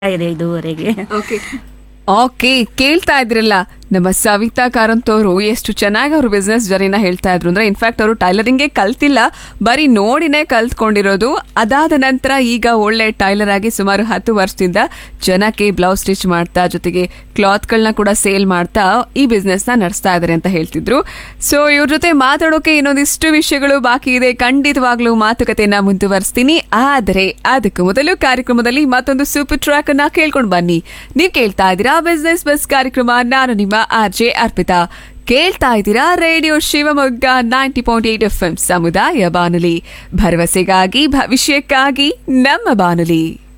ಇದೆ ಇದುವರೆಗೆ okay okay ಕೇಳ್ತಾ ಇದ್ರಲ್ಲ ನಮ್ಮ ಸವಿತಾ ಕಾರಂತ್ ಅವರು ಎಷ್ಟು ಚೆನ್ನಾಗಿ ಅವ್ರ ಬಿಸ್ನೆಸ್ ಜರ್ನಿನ ಹೇಳ್ತಾ ಇದ್ರು ಅಂದ್ರೆ ಇನ್ಫ್ಯಾಕ್ಟ್ ಅವರು ಟೈಲರಿಂಗೇ ಕಲ್ತಿಲ್ಲ ಬರೀ ನೋಡಿನೇ ಕಲ್ತ್ಕೊಂಡಿರೋದು ಅದಾದ ನಂತರ ಈಗ ಒಳ್ಳೆ ಟೈಲರ್ ಆಗಿ ಸುಮಾರು ಹತ್ತು ವರ್ಷದಿಂದ ಜನಕ್ಕೆ ಬ್ಲೌಸ್ ಸ್ಟಿಚ್ ಮಾಡ್ತಾ ಜೊತೆಗೆ ಕ್ಲಾತ್ಗಳನ್ನ ಕೂಡ ಸೇಲ್ ಮಾಡ್ತಾ ಈ ಬಿಸ್ನೆಸ್ ನ ನಡೆಸ್ತಾ ಇದಾರೆ ಅಂತ ಹೇಳ್ತಿದ್ರು ಸೊ ಇವ್ರ ಜೊತೆ ಮಾತಾಡೋಕೆ ಇನ್ನೊಂದಿಷ್ಟು ವಿಷಯಗಳು ಬಾಕಿ ಇದೆ ಖಂಡಿತವಾಗ್ಲೂ ಮಾತುಕತೆಯನ್ನ ಮುಂದುವರಿಸ್ತೀನಿ ಆದರೆ ಅದಕ್ಕೂ ಮೊದಲು ಕಾರ್ಯಕ್ರಮದಲ್ಲಿ ಮತ್ತೊಂದು ಸೂಪರ್ ಟ್ರ್ಯಾಕ್ ಅನ್ನ ಕೇಳ್ಕೊಂಡು ಬನ್ನಿ ನೀವು ಕೇಳ್ತಾ ಇದ್ದೀರಾ ಬಿಸ್ನೆಸ್ ಬಸ್ ಕಾರ್ಯಕ್ರಮ ನಾನು ನಿಮ್ಮ ಆರ್ ಜೆ ಅರ್ಪಿತಾ ಕೇಳ್ತಾ ಇದ್ದೀರಾ radio Shivamogga ninety point eight F M ಸಮುದಾಯ ಬಾನುಲಿ ಭರವಸೆಗಾಗಿ ಭವಿಷ್ಯಕ್ಕಾಗಿ ನಮ್ಮ ಬಾನುಲಿ